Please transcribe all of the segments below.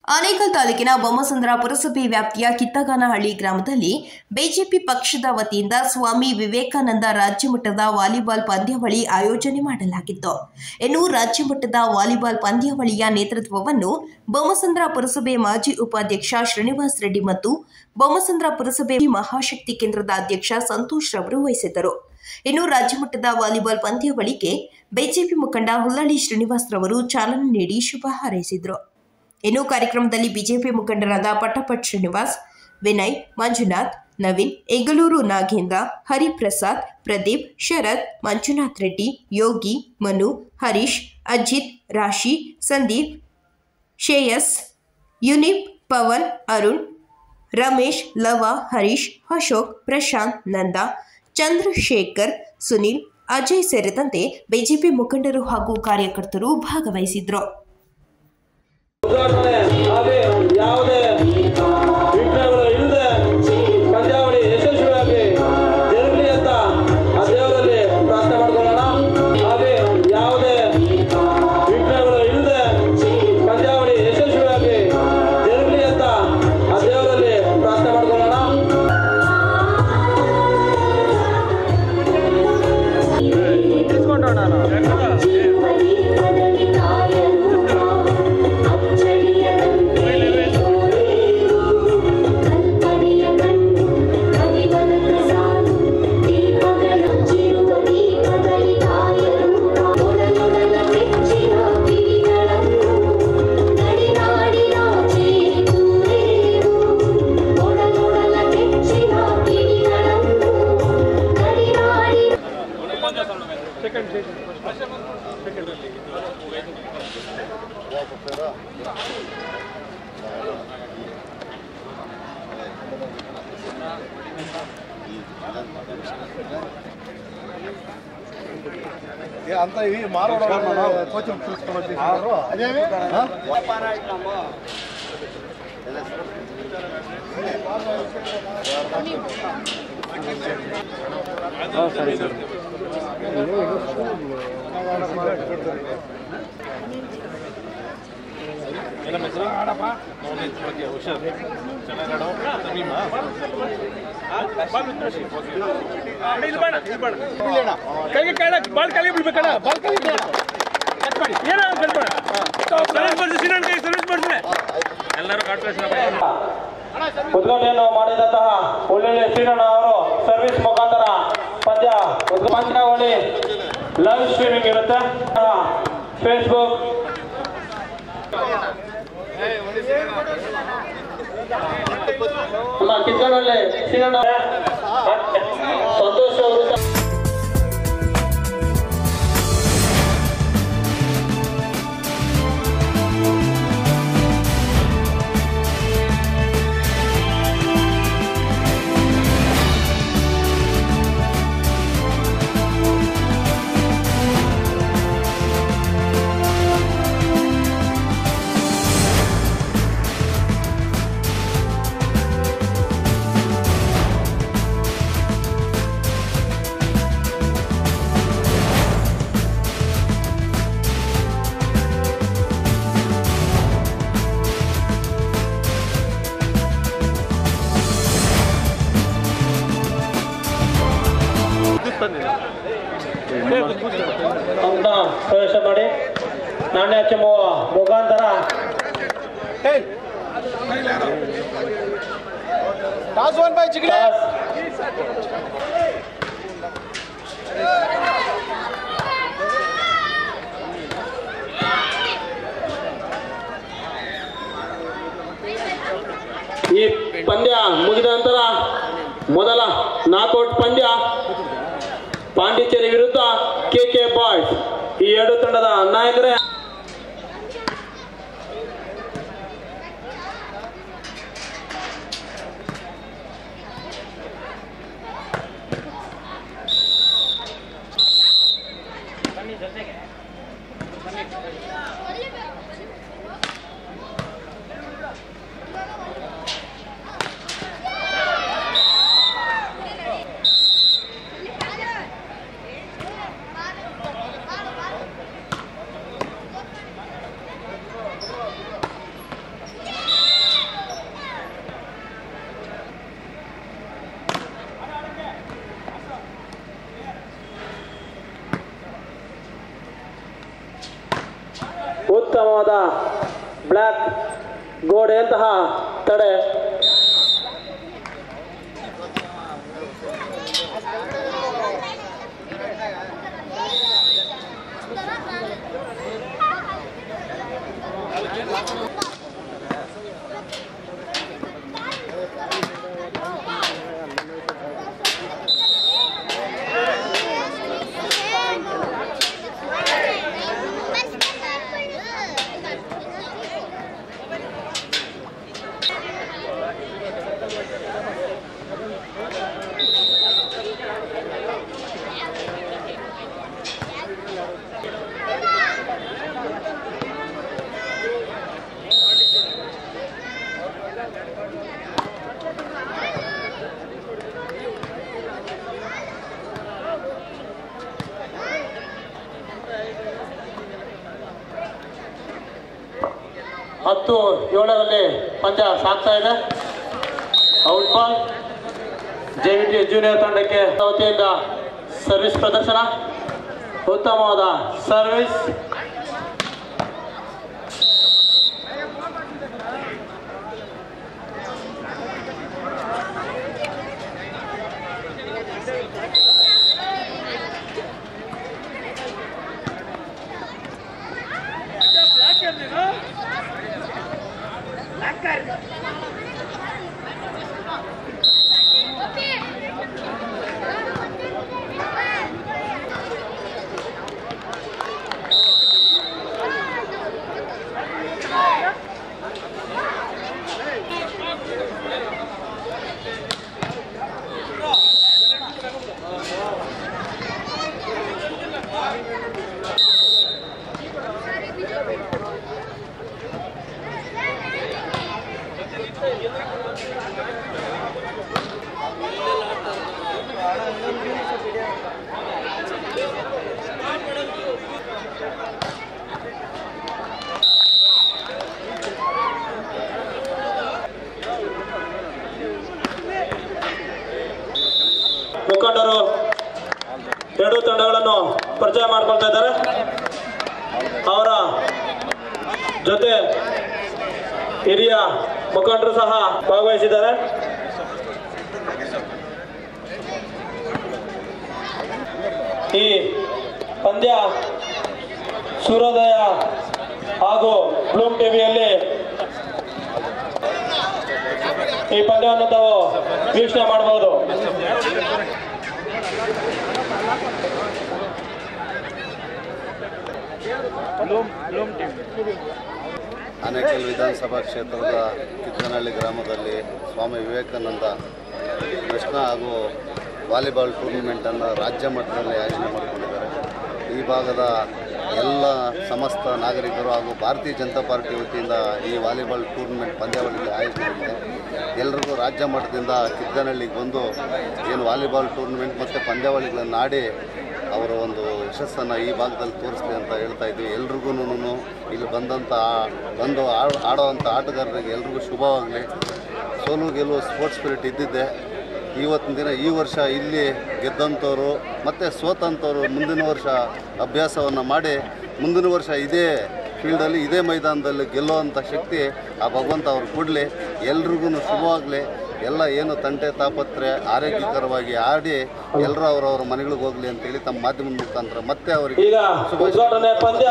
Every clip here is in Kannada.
ಆನೇಕಲ್ ತಾಲೂಕಿನ ಬೊಮ್ಮಸಂದ್ರ ಪುರಸಭೆ ವ್ಯಾಪ್ತಿಯ ಕಿತ್ತಗಾನಹಳ್ಳಿ ಗ್ರಾಮದಲ್ಲಿ ಬಿಜೆಪಿ ಪಕ್ಷದ ವತಿಯಿಂದ ಸ್ವಾಮಿ ವಿವೇಕಾನಂದ ರಾಜ್ಯಮಟ್ಟದ ವಾಲಿಬಾಲ್ ಪಂದ್ಯಾವಳಿ ಆಯೋಜನೆ ಮಾಡಲಾಗಿತ್ತು ಇನ್ನು ರಾಜ್ಯಮಟ್ಟದ ವಾಲಿಬಾಲ್ ಪಂದ್ಯಾವಳಿಯ ನೇತೃತ್ವವನ್ನು ಬೊಮ್ಮಸಂದ್ರ ಪುರಸಭೆ ಮಾಜಿ ಉಪಾಧ್ಯಕ್ಷ ಶ್ರೀನಿವಾಸ್ ರೆಡ್ಡಿ ಮತ್ತು ಬೊಮ್ಮಸಂದ್ರ ಪುರಸಭೆ ಮಹಾಶಕ್ತಿ ಕೇಂದ್ರದ ಅಧ್ಯಕ್ಷ ಸಂತೋಷ್ ರವರು ವಹಿಸಿದ್ದರು ಇನ್ನು ರಾಜ್ಯಮಟ್ಟದ ವಾಲಿಬಾಲ್ ಪಂದ್ಯಾವಳಿಗೆ ಬಿಜೆಪಿ ಮುಖಂಡ ಹುಲ್ಲಳ್ಳಿ ಶ್ರೀನಿವಾಸ್ ರವರು ಚಾಲನೆ ನೀಡಿ ಶುಭ ಹಾರೈಸಿದರು ಇನ್ನು ಕಾರ್ಯಕ್ರಮದಲ್ಲಿ ಬಿಜೆಪಿ ಮುಖಂಡರಾದ ಪಟ್ಟಪಟ್ ಶ್ರೀನಿವಾಸ್ ವಿನಯ್ ಮಂಜುನಾಥ್ ನವೀನ್ ಎಗಲೂರು ನಾಗೇಂದ್ರ ಹರಿಪ್ರಸಾದ್ ಪ್ರದೀಪ್ ಶರತ್ ಮಂಜುನಾಥ್ ರೆಡ್ಡಿ ಯೋಗಿ ಮನು ಹರೀಶ್ ಅಜಿತ್ ರಾಶಿ ಸಂದೀಪ್ ಶ್ರೇಯಸ್ ಯುನಿಪ್ ಪವನ್ ಅರುಣ್ ರಮೇಶ್ ಲವ ಹರೀಶ್ ಅಶೋಕ್ ಪ್ರಶಾಂತ್ ನಂದ ಚಂದ್ರಶೇಖರ್ ಸುನಿಲ್ ಅಜಯ್ ಸೇರಿದಂತೆ ಬಿಜೆಪಿ ಮುಖಂಡರು ಹಾಗೂ ಕಾರ್ಯಕರ್ತರು ಭಾಗವಹಿಸಿದ್ರು ಉದ್ಘಾಟನೆ ಹಾಗೆ ಯಾವುದೇ ವಿಘ್ನಗಳು ಇಲ್ಲದೆ ಪಂದ್ಯಾವಳಿ ಯಶಸ್ವಿಯಾಗಿ ಜರಗಲಿ ಅಂತ ಆ ದೇವರಲ್ಲಿ ಪ್ರಾರ್ಥನೆ ಮಾಡ್ಕೊಳ್ಳೋಣ ಹಾಗೆ ಯಾವುದೇ ವಿಘ್ನಗಳು ಇಲ್ಲದೆ ಪಂದ್ಯಾವಳಿ ಯಶಸ್ವಿಯಾಗಿ ಜರಗಲಿ ಅಂತ ಆ ದೇವರಲ್ಲಿ ಪ್ರಾರ್ಥನೆ ಮಾಡ್ಕೊಳ್ಳೋಣ ఏ అంతా ఇవి మారోడ కోచింగ్ తీసుకొని వచ్చేసారు అదేమి ಕೈಗೆ ಕೈ ಬಾಲ್ ಕೈಗೆ ಬಿಡ್ಬೇಕಣ್ಣ ಬಾಲ್ ಕೈಗೆ ಬಿಡ್ಬೇಕು. ಕಟ್ ಮಾಡಿ ಏನೋ ಒಂದು ಕಟ್ ಮಾಡಿ ಸರ್ವಿಸ್ ಮಾಡ್ಸಿ ಶ್ರೀನಾಥ್ ಕೈ ಸರ್ವಿಸ್ ಮಾಡ್ಸಿ ಎಲ್ಲರೂ ಕಾರ್ಪೊರೇಷನ್ ಉದ್ಘಾಟನೆಯನ್ನು ಮಾಡಿದಂತಹ ಒಳ್ಳೊಳ್ಳೆ ಶ್ರೀರಣ್ಣ ಅವರು ಸರ್ವಿಸ್ ಮುಖಾಂತರ ಪಂದ್ಯ ಪಂದ್ಯಾವಳಿ ಲೈವ್ ಸ್ಟ್ರೀಮಿಂಗ್ ಇರುತ್ತೆ ಫೇಸ್ಬುಕ್ ನಮ್ಮ ಕಿತ್ತನಹಳ್ಳಿ ಶ್ರೀರಣ್ಣ ಸಂತೋಷ್ ಅವರು ಸಹ ಅಂತ ಪ್ರವೇಶ ಮಾಡಿ ನಾಣ್ಯ ಚೆಮ್ಮುವ ಮುಖಾಂತರ toss won by chicken toss ಈ ಪಂದ್ಯ ಮುಗಿದ ನಂತರ ಮೊದಲ ನಾಕೌಟ್ ಪಂದ್ಯ ಪಾಂಡಿಚೇರಿ ವಿರುದ್ಧ ಕೆ ಕೆ ಬಾಯ್ಸ್ ಈ ಎರಡು ತಂಡದ ನಾಯಕರೇ ಉತ್ತಮವಾದ ಬ್ಲ್ಯಾಕ್ ಗೋಡೆಯಂತಹ ತಡೆ ಹತ್ತು ಏಳರಲ್ಲಿ ಪಂದ್ಯ ಸಾಗ್ತಾ ಇದೆ out ball J V T junior ತಂಡಕ್ಕೆ ವತಿಯಿಂದ ಸರ್ವಿಸ್ ಪ್ರದರ್ಶನ ಉತ್ತಮವಾದ ಸರ್ವಿಸ್ ಮುಖಂಡರು ಎರಡು ತಂಡಗಳನ್ನು ಪರಿಚಯ ಮಾಡ್ಕೊಳ್ತಾ ಇದ್ದಾರೆ ಅವರ ಜೊತೆ ಹಿರಿಯ ಮುಖಂಡರು ಸಹ ಭಾಗವಹಿಸಿದ್ದಾರೆ ಈ ಪಂದ್ಯ ಸೂರ್ಯೋದಯ ಹಾಗೂ ಬ್ಲೂಮ್ ಟಿವಿಯಲ್ಲಿ ಈ ಪಂದ್ಯವನ್ನು ತಾವು ವೀಕ್ಷಣೆ ಮಾಡಬಹುದು ಆನೇಕಲ್ ವಿಧಾನಸಭಾ ಕ್ಷೇತ್ರದ ಕಿತ್ತನಹಳ್ಳಿ ಗ್ರಾಮದಲ್ಲಿ ಸ್ವಾಮಿ ವಿವೇಕಾನಂದ ಕೃಷ್ಣ ಹಾಗೂ ವಾಲಿಬಾಲ್ ಟೂರ್ನಿಮೆಂಟನ್ನು ರಾಜ್ಯ ಮಟ್ಟದಲ್ಲಿ ಆಯೋಜನೆ ಮಾಡಿಕೊಂಡಿದ್ದಾರೆ ಈ ಭಾಗದ ಎಲ್ಲ ಸಮಸ್ತ ನಾಗರಿಕರು ಹಾಗೂ ಭಾರತೀಯ ಜನತಾ ಪಾರ್ಟಿ ವತಿಯಿಂದ ಈ ವಾಲಿಬಾಲ್ ಟೂರ್ನಿಮೆಂಟ್ ಪಂದ್ಯಾವಳಿಗೆ ಆಯೋಜನೆ ಆಗಿದೆ ಎಲ್ರಿಗೂ ರಾಜ್ಯ ಮಟ್ಟದಿಂದ ಕಿತ್ತನಹಳ್ಳಿಗೆ ಬಂದು ಏನು ವಾಲಿಬಾಲ್ ಟೂರ್ನಿಮೆಂಟ್ ಮತ್ತು ಪಂದ್ಯಾವಳಿಗಳನ್ನು ಆಡಿ ಅವರ ಒಂದು ಯಶಸ್ಸನ್ನು ಈ ಭಾಗದಲ್ಲಿ ತೋರಿಸ್ಲಿ ಅಂತ ಹೇಳ್ತಾ ಇದ್ವಿ ಎಲ್ರಿಗೂ ಇಲ್ಲಿ ಬಂದಂಥ ಆ- ಬಂದು ಆಡ್- ಆಡೋವಂಥ ಆಟಗಾರರಿಗೆ ಎಲ್ರಿಗೂ ಶುಭವಾಗಲಿ ಸೋಲು ಗೆಲುವು ಸ್ಪೋರ್ಟ್ಸ್ ಸ್ಪಿರಿಟ್ ಇದ್ದಿದ್ದೆ ಇವತ್ತಿನ ದಿನ ಈ ವರ್ಷ ಇಲ್ಲಿ ಗೆದ್ದಂಥವ್ರು ಮತ್ತು ಸೋತಂಥವ್ರು ಮುಂದಿನ ವರ್ಷ ಅಭ್ಯಾಸವನ್ನು ಮಾಡಿ ಮುಂದಿನ ವರ್ಷ ಇದೇ ಫೀಲ್ಡಲ್ಲಿ ಇದೇ ಮೈದಾನದಲ್ಲಿ ಗೆಲ್ಲುವಂಥ ಶಕ್ತಿ ಆ ಭಗವಂತ ಅವ್ರು ಕೊಡಲಿ ಎಲ್ರಿಗೂ ಶುಭವಾಗಲಿ ಎಲ್ಲ ಏನು ತಂಟೆ ತಾಪತ್ರೆ ಆರೋಗ್ಯಕರವಾಗಿ ಆಡಿ ಎಲ್ಲರೂ ಅವರವರ ಮನೆಗಳಿಗೆ ಹೋಗಲಿ ಅಂತೇಳಿ ತಮ್ಮ ಮಾಧ್ಯಮದ ಮುಖಾಂತರ ಮತ್ತೆ ಅವರಿಗೆ ಈಗ ಉದ್ಘಾಟನೆ ಪಂದ್ಯ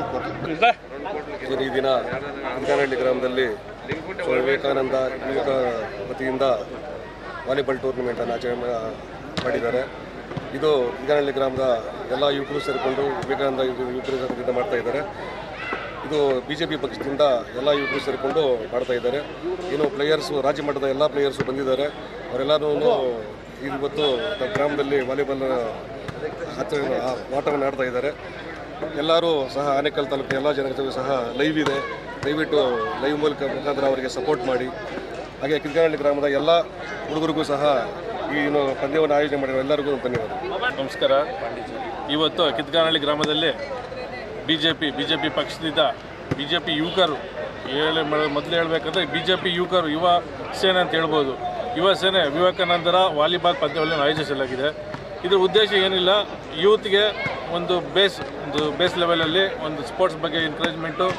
ಕೋರ್ಲಿ ಈ ದಿನ ಅಂಕನಹಳ್ಳಿ ಗ್ರಾಮದಲ್ಲಿ ಸ್ವಾಮಿ ವಿವೇಕಾನಂದ ಯುವಕ ವತಿಯಿಂದ ವಾಲಿಬಾಲ್ ಟೂರ್ನಿಮೆಂಟನ್ನು ಆಚರಣೆ ಮಾ- ಮಾಡಿದ್ದಾರೆ ಇದು ಅಂಕನಹಳ್ಳಿ ಗ್ರಾಮದ ಎಲ್ಲ ಯುವಕರು ಸೇರಿಕೊಂಡು ವಿವೇಕಾನಂದ ಯುವ- ಯುವಕರ ಸಂಘದಿಂದ ಮಾಡ್ತಾ ಇದ್ದಾರೆ ಇದು ಬಿ ಜೆ ಪಿ ಪಕ್ಷದಿಂದ ಎಲ್ಲ ಯುವಕರು ಸೇರಿಕೊಂಡು ಮಾಡ್ತಾ ಇದ್ದಾರೆ ಏನು ಪ್ಲೇಯರ್ಸು ರಾಜ್ಯ ಮಟ್ಟದ ಎಲ್ಲ ಪ್ಲೇಯರ್ಸು ಬಂದಿದ್ದಾರೆ ಅವರೆಲ್ಲರೂ ಇವತ್ತು ನಮ್ಮ ಗ್ರಾಮದಲ್ಲಿ ವಾಲಿಬಾಲ್ ಆಚರಣೆ ಆ ಆಟವನ್ನು ಆಡ್ತಾ ಇದ್ದಾರೆ ಎಲ್ಲರೂ ಸಹ ಆನೇಕಲ್ ತಾಲೂಕಿನ ಎಲ್ಲ ಜನರಿಗೂ ಸಹ ಲೈವ್ ಇದೆ ದಯವಿಟ್ಟು ಲೈವ್ ಮೂಲಕ ಮುಖಾಂತರ ಅವರಿಗೆ ಸಪೋರ್ಟ್ ಮಾಡಿ ಹಾಗೆ ಕಿರ್ಗನಹಳ್ಳಿ ಗ್ರಾಮದ ಎಲ್ಲ ಹುಡುಗರಿಗೂ ಸಹ ಈ ಏನು ಪಂದ್ಯವನ್ನು ಆಯೋಜನೆ ಮಾಡಿರೋ ಎಲ್ಲರಿಗೂ ಧನ್ಯವಾದ ನಮಸ್ಕಾರ ಇವತ್ತು ಕಿತ್ಗಾನಹಳ್ಳಿ ಗ್ರಾಮದಲ್ಲಿ B J P B J P ಪಕ್ಷದಿಂದ ಬಿ ಜೆ ಪಿ ಯುವಕರು ಹೇಳಿ ಮೊದಲು ಹೇಳಬೇಕಂದ್ರೆ ಬಿ ಜೆ ಪಿ ಯುವಕರು ಯುವ ಸೇನೆ ಅಂತ ಹೇಳ್ಬೋದು ಯುವ ಸೇನೆ ವಿವೇಕಾನಂದರ ವಾಲಿಬಾಲ್ ಪಂದ್ಯವನ್ನು ಆಯೋಜಿಸಲಾಗಿದೆ ಇದರ ಉದ್ದೇಶ ಏನಿಲ್ಲ ಯೂತ್ಗೆ ಒಂದು ಬೇಸ್ ಒಂದು ಬೇಸ್ ಲೆವೆಲಲ್ಲಿ ಒಂದು ಸ್ಪೋರ್ಟ್ಸ್ ಬಗ್ಗೆ ಎನ್ಕರೇಜ್ಮೆಂಟು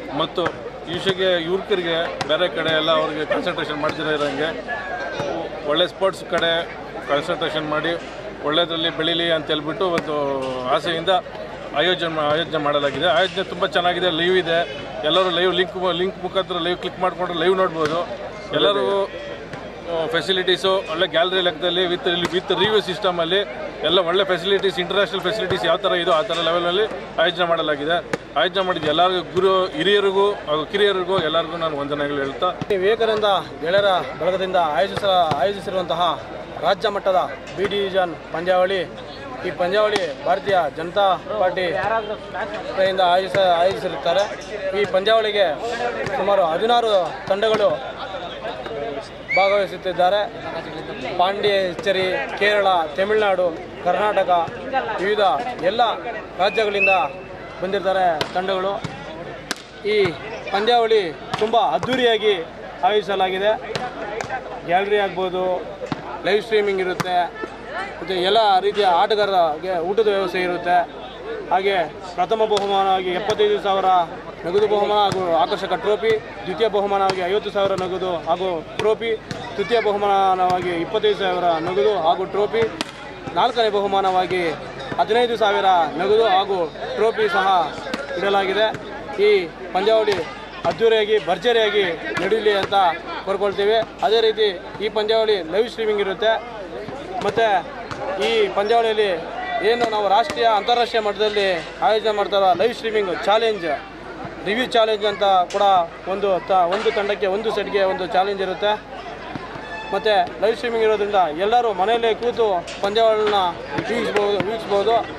ಮತ್ತು ಯುಷಗೆ ಯುವಕರಿಗೆ ಬೇರೆ ಕಡೆ ಎಲ್ಲ ಅವ್ರಿಗೆ ಕಾನ್ಸಂಟ್ರೇಷನ್ ಮಾಡ್ತಿರೋ ಇರೋಂಗೆ ಒಳ್ಳೆ ಸ್ಪೋರ್ಟ್ಸ್ ಕಡೆ ಕಾನ್ಸಂಟ್ರೇಷನ್ ಮಾಡಿ ಒಳ್ಳೆಯದ್ರಲ್ಲಿ ಬೆಳೀಲಿ ಅಂತ ಹೇಳ್ಬಿಟ್ಟು ಒಂದು ಆಸೆಯಿಂದ ಆಯೋಜನೆ ಮಾ- ಆಯೋಜನೆ ಮಾಡಲಾಗಿದೆ ಆಯೋಜನೆ ತುಂಬ ಚೆನ್ನಾಗಿದೆ ಲೈವ್ ಇದೆ ಎಲ್ಲರೂ ಲೈವ್ ಲಿಂಕ್ ಲಿಂಕ್ ಮುಖಾಂತರ ಲೈವ್ ಕ್ಲಿಕ್ ಮಾಡಿಕೊಂಡ್ರೆ ಲೈವ್ ನೋಡ್ಬೋದು ಎಲ್ಲರೂ ಫೆಸಿಲಿಟೀಸು ಒಳ್ಳೆ ಗ್ಯಾಲರಿ ಲೆಕ್ಕದಲ್ಲಿ ವಿತ್ ವಿತ್ ರಿವ್ಯೂ ಸಿಸ್ಟಮಲ್ಲಿ ಎಲ್ಲ ಒಳ್ಳೆ ಫೆಸಿಲಿಟೀಸ್ ಇಂಟರ್ನ್ಯಾಷನಲ್ ಫೆಸಿಲಿಟೀಸ್ ಯಾವ ಥರ ಇದೋ ಆ ಥರ ಲೆವೆಲಲ್ಲಿ ಆಯೋಜನೆ ಮಾಡಲಾಗಿದೆ ಆಯೋಜನೆ ಮಾಡಿದ್ದು ಎಲ್ಲರಿಗೂ ಗುರು ಹಿರಿಯರಿಗೂ ಹಾಗೂ ಕಿರಿಯರಿಗೂ ಎಲ್ಲರಿಗೂ ನಾನು ವಂದನೆಗಳು ಹೇಳ್ತಾ ವಿವೇಕಾನಂದ ಗೆಳೆಯರ ಬಳಗದಿಂದ ಆಯೋಜಿಸ ಆಯೋಜಿಸಿರುವಂತಹ ರಾಜ್ಯ ಮಟ್ಟದ ಬಿ ಡಿವಿಷನ್ ಪಂದ್ಯಾವಳಿ ಈ ಪಂದ್ಯಾವಳಿ ಭಾರತೀಯ ಜನತಾ ಪಾರ್ಟಿ ಕಡೆಯಿಂದ ಆಯೋಜಿಸ ಆಯೋಜಿಸಿರುತ್ತಾರೆ ಈ ಪಂದ್ಯಾವಳಿಗೆ ಸುಮಾರು ಹದಿನಾರು ತಂಡಗಳು ಭಾಗವಹಿಸುತ್ತಿದ್ದಾರೆ ಪಾಂಡಿಚೇರಿ ಕೇರಳ ತಮಿಳುನಾಡು ಕರ್ನಾಟಕ ವಿವಿಧ ಎಲ್ಲ ರಾಜ್ಯಗಳಿಂದ ಬಂದಿರ್ತಾರೆ ತಂಡಗಳು ಈ ಪಂದ್ಯಾವಳಿ ತುಂಬ ಅದ್ಧೂರಿಯಾಗಿ ಆಯೋಜಿಸಲಾಗಿದೆ ಗ್ಯಾಲರಿ ಆಗ್ಬೋದು ಲೈವ್ ಸ್ಟ್ರೀಮಿಂಗ್ ಇರುತ್ತೆ ಮತ್ತು ಎಲ್ಲ ರೀತಿಯ ಆಟಗಾರರಿಗೆ ಊಟದ ವ್ಯವಸ್ಥೆ ಇರುತ್ತೆ ಹಾಗೆ ಪ್ರಥಮ ಬಹುಮಾನವಾಗಿ ಎಪ್ಪತ್ತೈದು ಸಾವಿರ ನಗದು ಬಹುಮಾನ ಹಾಗೂ ಆಕರ್ಷಕ ಟ್ರೋಫಿ ದ್ವಿತೀಯ ಬಹುಮಾನವಾಗಿ ಐವತ್ತು ಸಾವಿರ ನಗದು ಹಾಗೂ ಟ್ರೋಫಿ ತೃತೀಯ ಬಹುಮಾನವಾಗಿ ಇಪ್ಪತ್ತೈದು ಸಾವಿರ ನಗದು ಹಾಗೂ ಟ್ರೋಫಿ ನಾಲ್ಕನೇ ಬಹುಮಾನವಾಗಿ ಹದಿನೈದು ಸಾವಿರ ನಗದು ಹಾಗೂ ಟ್ರೋಫಿ ಸಹ ಇಡಲಾಗಿದೆ ಈ ಪಂದ್ಯಾವಳಿ ಅದ್ದೂರಿಯಾಗಿ ಭರ್ಜರಿಯಾಗಿ ನಡೆಯಲಿ ಅಂತ ಕೋರ್ಕೊಳ್ತೀವಿ ಅದೇ ರೀತಿ ಈ ಪಂದ್ಯಾವಳಿ ಲೈವ್ ಸ್ಟ್ರೀಮಿಂಗ್ ಇರುತ್ತೆ ಮತ್ತು ಈ ಪಂದ್ಯಾವಳಿಯಲ್ಲಿ ಏನು ನಾವು ರಾಷ್ಟ್ರೀಯ ಅಂತಾರಾಷ್ಟ್ರೀಯ ಮಟ್ಟದಲ್ಲಿ ಆಯೋಜನೆ ಮಾಡ್ತಾರ live streaming challenge review challenge ಅಂತ ಕೂಡ ಒಂದು ತ ಒಂದು ತಂಡಕ್ಕೆ ಒಂದು ಸೆಟ್ಗೆ ಒಂದು ಚಾಲೆಂಜ್ ಇರುತ್ತೆ ಮತ್ತು ಲೈವ್ ಸ್ಟ್ರೀಮಿಂಗ್ ಇರೋದ್ರಿಂದ ಎಲ್ಲರೂ ಮನೆಯಲ್ಲೇ ಕೂತು ಪಂದ್ಯಾವಳಿನ ವೀಕ್ಷಿಸ್ಬೋದು ವೀಕ್ಷಿಸ್ಬೋದು